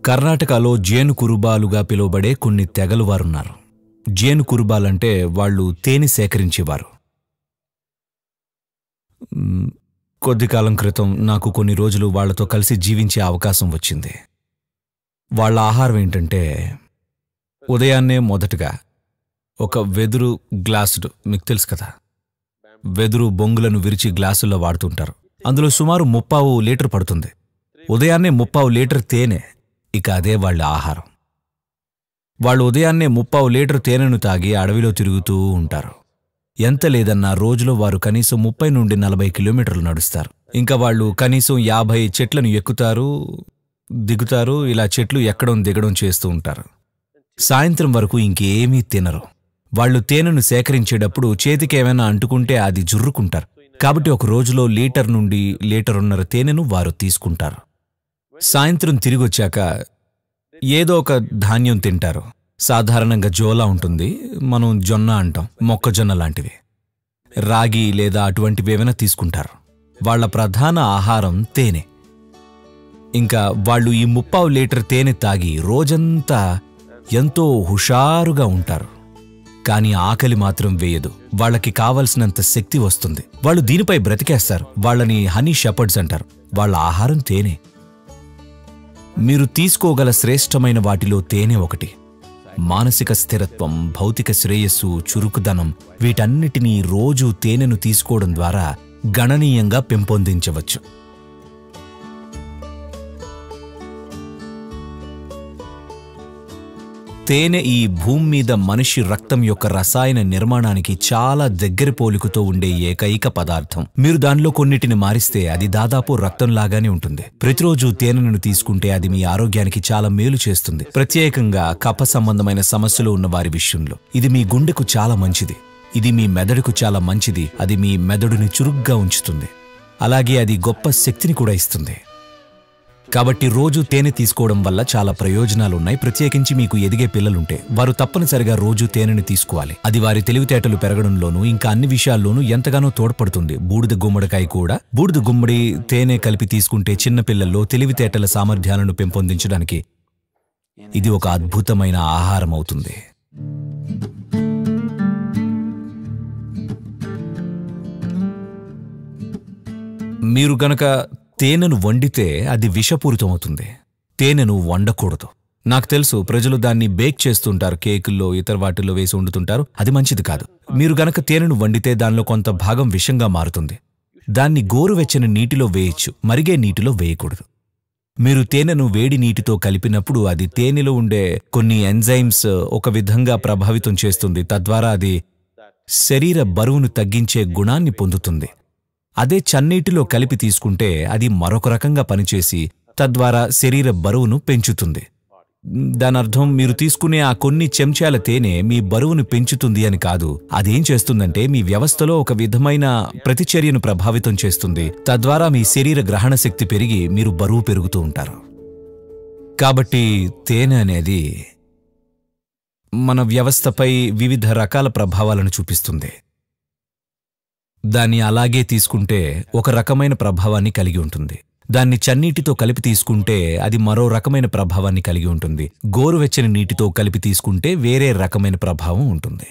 కర్ణాటకలో జేను కురుబాలుగా పిలువబడే కొన్ని తెగలు వారున్నారు జేను కురుబాలంటే వాళ్ళు తేనె సేకరించేవారు మ్, కొద్ది కాలం క్రితం నాకు కొన్ని రోజులు వాళ్ళతో కలిసి జీవించే అవకాశం వచ్చింది వాళ్ళ ఆహారం ఏంటంటే ఉదయాన్నే మొదటగా ఒక వెదురు గ్లాసుడు మీకు తెలుసు కదా వెదురు బొంగులను విరిచి గ్లాసుల్లో వాడుతుంటారు అందులో సుమారు ముప్పావు లీటర్ పడుతుంది ఉదయాన్నే ముప్పావు లీటర్ తేనె ఇక అదే వాళ్ళ ఆహారం వాళ్ళు ఉదయాన్నే ముప్పావు లీటర్ తేనెను తాగి అడవిలో తిరుగుతూ ఉంటారు ఎంత లేదన్నా రోజులో వారు కనీసం ముప్పై నుండి నలభై కిలోమీటర్లు నడుస్తారు ఇంకా వాళ్ళు కనీసం యాభై చెట్లను ఎక్కుతారు దిగుతారు ఇలా చెట్లు ఎక్కడం దిగడం చేస్తూ ఉంటారు సాయంత్రం వరకు ఇంకేమీ తినరు వాళ్ళు తేనెను సేకరించేటప్పుడు చేతికి ఏమైనా అంటుకుంటే అది జుర్రుకుంటారు కాబట్టి ఒక రోజులో లీటర్ నుండి లీటరున్నర తేనెను వారు తీసుకుంటారు సాయంత్రం తిరిగొచ్చాక ఏదో ఒక ధాన్యం తింటారు సాధారణంగా జోలా ఉంటుంది మనం జొన్న అంటాం మొక్కజొన్న లాంటివి రాగి లేదా అటువంటివి ఏమైనా తీసుకుంటారు వాళ్ళ ప్రధాన ఆహారం తేనె ఇంకా వాళ్ళు ఈ ముప్పావు లీటర్ తేనె తాగి రోజంతా ఎంతో హుషారుగా ఉంటారు కానీ ఆకలి మాత్రం వేయదు వాళ్ళకి కావలసినంత శక్తి వస్తుంది వాళ్ళు దీనిపై బ్రతికేస్తారు వాళ్ళని హనీ షెపర్డ్స్ అంటారు వాళ్ళ ఆహారం తేనె మీరు తీసుకోగల శ్రేష్టమైన వాటిలో తేనె ఒకటి మానసిక స్థిరత్వం భౌతిక శ్రేయస్సు చురుకుదనం వీటన్నిటినీ రోజు తేనెను తీసుకోవడం ద్వారా గణనీయంగా పెంపొందించవచ్చు తేనె ఈ భూమి మీద మనిషి రక్తం యొక్క రసాయన నిర్మాణానికి చాలా దగ్గర పోలికతో ఉండే ఏకైక పదార్థం మీరు దానిలో కొన్నిటిని మారిస్తే అది దాదాపు రక్తంలాగానే ఉంటుంది ప్రతిరోజు తేనెను తీసుకుంటే అది మీ ఆరోగ్యానికి చాలా మేలు చేస్తుంది ప్రత్యేకంగా కఫ సంబంధమైన సమస్యలు ఉన్న వారి విషయంలో ఇది మీ గుండెకు చాలా మంచిది ఇది మీ మెదడుకు చాలా మంచిది అది మీ మెదడుని చురుగ్గా ఉంచుతుంది అలాగే అది గొప్ప శక్తిని కూడా ఇస్తుంది కాబట్టి రోజు తేనె తీసుకోవడం వల్ల చాలా ప్రయోజనాలు ఉన్నాయి ప్రత్యేకించి మీకు ఎదిగే పిల్లలుంటే వారు తప్పనిసరిగా రోజు తేనెను తీసుకోవాలి అది వారి తెలివితేటలు పెరగడంలోనూ ఇంకా అన్ని విషయాల్లోనూ ఎంతగానో తోడ్పడుతుంది బూడిద గుమ్మడికాయ కూడా బూడిద గుమ్మడి తేనె కలిపి తీసుకుంటే చిన్న పిల్లల్లో తెలివితేటల సామర్థ్యాలను పెంపొందించడానికి ఇది ఒక అద్భుతమైన ఆహారం అవుతుంది మీరు గనక తేనెను వండితే అది విషపూరితమవుతుంది తేనెను వండకూడదు నాకు తెలుసు ప్రజలు దాన్ని బేక్ చేస్తుంటారు కేకుల్లో ఇతర వాటిల్లో వేసి వండుతుంటారు అది మంచిది కాదు మీరు గనక తేనెను వండితే దానిలో కొంత భాగం విషంగా మారుతుంది దాన్ని గోరువెచ్చని నీటిలో వేయచ్చు మరిగే నీటిలో వేయకూడదు మీరు తేనెను వేడి నీటితో కలిపినప్పుడు అది తేనెలో ఉండే కొన్ని ఎంజైమ్స్ ఒక విధంగా ప్రభావితం చేస్తుంది తద్వారా అది శరీర బరువును తగ్గించే గుణాన్ని పొందుతుంది అదే చన్నీటిలో కలిపి తీసుకుంటే అది మరొక రకంగా పనిచేసి తద్వారా శరీర బరువును పెంచుతుంది దాని అర్థం మీరు తీసుకునే ఆ కొన్ని చెంచాల తేనె మీ బరువును పెంచుతుంది అని కాదు అదేం చేస్తుందంటే మీ వ్యవస్థలో ఒక విధమైన ప్రతిచర్యను ప్రభావితం చేస్తుంది తద్వారా మీ శరీర గ్రహణ శక్తి పెరిగి మీరు బరువు పెరుగుతూ ఉంటారు కాబట్టి తేనె అనేది మన వ్యవస్థపై వివిధ రకాల ప్రభావాలను చూపిస్తుంది దాన్ని అలాగే తీసుకుంటే ఒక రకమైన ప్రభావాన్ని కలిగి ఉంటుంది దాన్ని చన్నీటితో కలిపి తీసుకుంటే అది మరో రకమైన ప్రభావాన్ని కలిగి ఉంటుంది గోరువెచ్చని నీటితో కలిపి తీసుకుంటే వేరే రకమైన ప్రభావం ఉంటుంది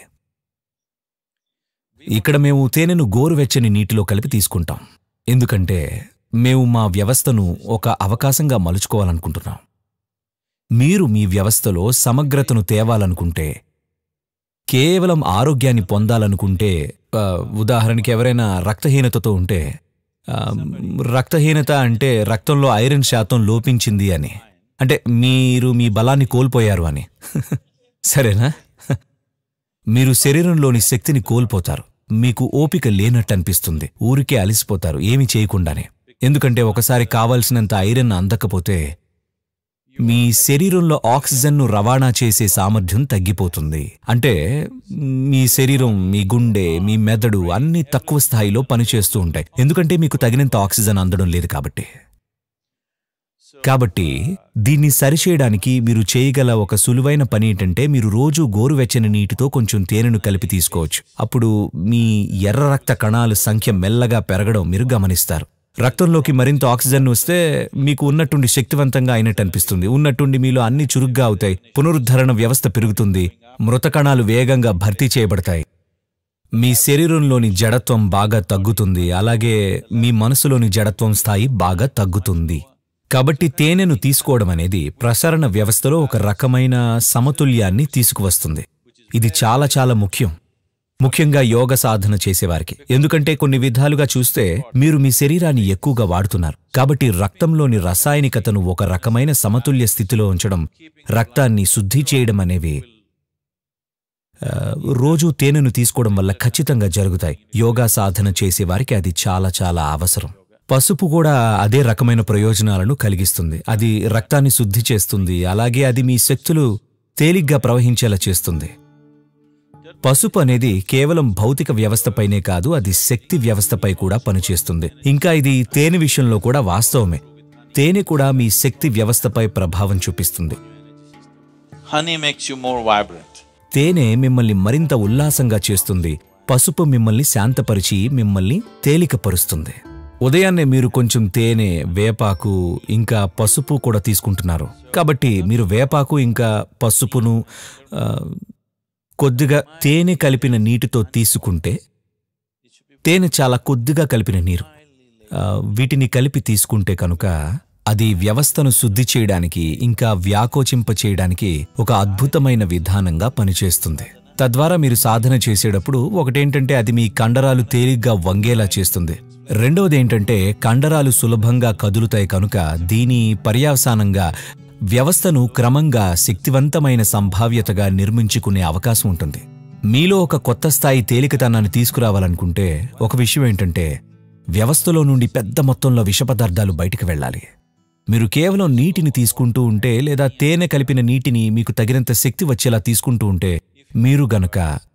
ఇక్కడ మేము తేనెను గోరువెచ్చని నీటిలో కలిపి తీసుకుంటాం ఎందుకంటే మేము మా వ్యవస్థను ఒక అవకాశంగా మలుచుకోవాలనుకుంటున్నాం మీరు మీ వ్యవస్థలో సమగ్రతను తేవాలనుకుంటే కేవలం ఆరోగ్యాన్ని పొందాలనుకుంటే ఆ, ఉదాహరణకి ఎవరైనా రక్తహీనతతో ఉంటే ఆ, రక్తహీనత అంటే రక్తంలో ఐరన్ శాతం లోపించింది అని అంటే మీరు మీ బలాన్ని కోల్పోయారు అని సరేనా మీరు శరీరంలోని శక్తిని కోల్పోతారు మీకు ఓపిక లేనట్టు అనిపిస్తుంది ఊరికే అలసిపోతారు ఏమీ చేయకుండానే ఎందుకంటే ఒకసారి కావలసినంత ఐరన్ అందకపోతే మీ శరీరంలో ఆక్సిజన్ను రవాణా చేసే సామర్థ్యం తగ్గిపోతుంది అంటే మీ శరీరం మీ గుండె మీ మెదడు అన్ని తక్కువ స్థాయిలో పనిచేస్తూ ఉంటాయి ఎందుకంటే మీకు తగినంత ఆక్సిజన్ అందడం లేదు కాబట్టి కాబట్టి దీన్ని సరిచేయడానికి మీరు చేయగల ఒక సులువైన పని ఏంటంటే మీరు రోజు గోరువెచ్చని నీటితో కొంచెం తేనెను కలిపి తీసుకోవచ్చు అప్పుడు మీ ఎర్ర రక్త కణాల సంఖ్య మెల్లగా పెరగడం మీరు గమనిస్తారు రక్తంలోకి మరింత ఆక్సిజన్ వస్తే మీకు ఉన్నట్టుండి శక్తివంతంగా అయినట్టు అనిపిస్తుంది ఉన్నట్టుండి మీలో అన్ని చురుగ్గా అవుతాయి పునరుద్ధరణ వ్యవస్థ పెరుగుతుంది మృత కణాలు వేగంగా భర్తీ చేయబడతాయి మీ శరీరంలోని జడత్వం బాగా తగ్గుతుంది అలాగే మీ మనసులోని జడత్వం స్థాయి బాగా తగ్గుతుంది కాబట్టి తేనెను తీసుకోవడం అనేది ప్రసరణ వ్యవస్థలో ఒక రకమైన సమతుల్యాన్ని తీసుకువస్తుంది ఇది చాలా చాలా ముఖ్యం ముఖ్యంగా యోగ సాధన చేసేవారికి ఎందుకంటే కొన్ని విధాలుగా చూస్తే మీరు మీ శరీరాన్ని ఎక్కువగా వాడుతున్నారు కాబట్టి రక్తంలోని రసాయనికతను ఒక రకమైన సమతుల్య స్థితిలో ఉంచడం రక్తాన్ని శుద్ధి చేయడం అనేవి ఆ, రోజూ తేనెను తీసుకోవడం వల్ల ఖచ్చితంగా జరుగుతాయి యోగా సాధన చేసేవారికి అది చాలా చాలా అవసరం పసుపు కూడా అదే రకమైన ప్రయోజనాలను కలిగిస్తుంది అది రక్తాన్ని శుద్ధి చేస్తుంది అలాగే అది మీ శక్తులు తేలిగ్గా ప్రవహించేలా చేస్తుంది పసుపు అనేది కేవలం భౌతిక వ్యవస్థపైనే కాదు అది శక్తి వ్యవస్థపై కూడా పనిచేస్తుంది ఇంకా ఇది తేనె విషయంలో కూడా వాస్తవమే తేనె కూడా మీ శక్తి వ్యవస్థపై ప్రభావం చూపిస్తుంది Honey makes you more vibrant. తేనె మిమ్మల్ని మరింత ఉల్లాసంగా చేస్తుంది పసుపు మిమ్మల్ని శాంతపరిచి మిమ్మల్ని తేలికపరుస్తుంది ఉదయాన్నే మీరు కొంచెం తేనె వేపాకు ఇంకా పసుపు కూడా తీసుకుంటున్నారు కాబట్టి మీరు వేపాకు ఇంకా పసుపును ఆ, కొద్దిగా తేనె కలిపిన నీటితో తీసుకుంటే తేనె చాలా కొద్దిగా కలిపిన నీరు ఆ, వీటిని కలిపి తీసుకుంటే కనుక అది వ్యవస్థను శుద్ధి చేయడానికి ఇంకా వ్యాకోచింప చేయడానికి ఒక అద్భుతమైన విధానంగా పనిచేస్తుంది తద్వారా మీరు సాధన చేసేటప్పుడు ఒకటేంటంటే అది మీ కండరాలు తేలిగ్గా వంగేలా చేస్తుంది రెండవది ఏంటంటే కండరాలు సులభంగా కదులుతాయి కనుక దీని పర్యవసానంగా వ్యవస్థను క్రమంగా శక్తివంతమైన సంభావ్యతగా నిర్మించుకునే అవకాశం ఉంటుంది మీలో ఒక కొత్త స్థాయి తేలికతనాన్ని తీసుకురావాలనుకుంటే ఒక విషయం ఏంటంటే వ్యవస్థలో నుండి పెద్ద మొత్తంలో విష పదార్థాలు బయటికి వెళ్ళాలి మీరు కేవలం నీటిని తీసుకుంటూ ఉంటే లేదా తేనె కలిపిన నీటిని మీకు తగినంత శక్తి వచ్చేలా తీసుకుంటూ ఉంటే మీరు గనక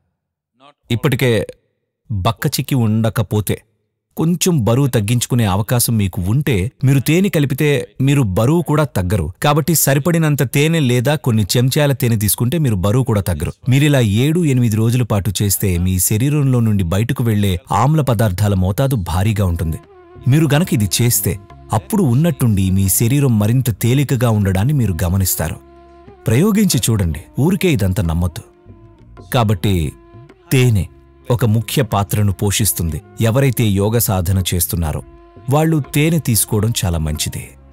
ఇప్పటికే బక్కచిక్కి ఉండకపోతే కొంచెం బరువు తగ్గించుకునే అవకాశం మీకు ఉంటే మీరు తేనె కలిపితే మీరు బరువు కూడా తగ్గరు కాబట్టి సరిపడినంత తేనె లేదా కొన్ని చెంచాల తేనె తీసుకుంటే మీరు బరువు కూడా తగ్గరు మీరిలా ఏడు ఎనిమిది రోజుల పాటు చేస్తే మీ శరీరంలో నుండి బయటకు వెళ్లే ఆమ్ల పదార్థాల మోతాదు భారీగా ఉంటుంది మీరు గనక ఇది చేస్తే అప్పుడు ఉన్నట్టుండి మీ శరీరం మరింత తేలికగా ఉండడాన్ని మీరు గమనిస్తారు ప్రయోగించి చూడండి ఊరికే ఇదంతా నమ్మొద్దు కాబట్టి తేనె ఒక ముఖ్య పాత్రను పోషిస్తుంది ఎవరైతే యోగ సాధన చేస్తున్నారో వాళ్ళు తేనె తీసుకోవడం చాలా మంచిది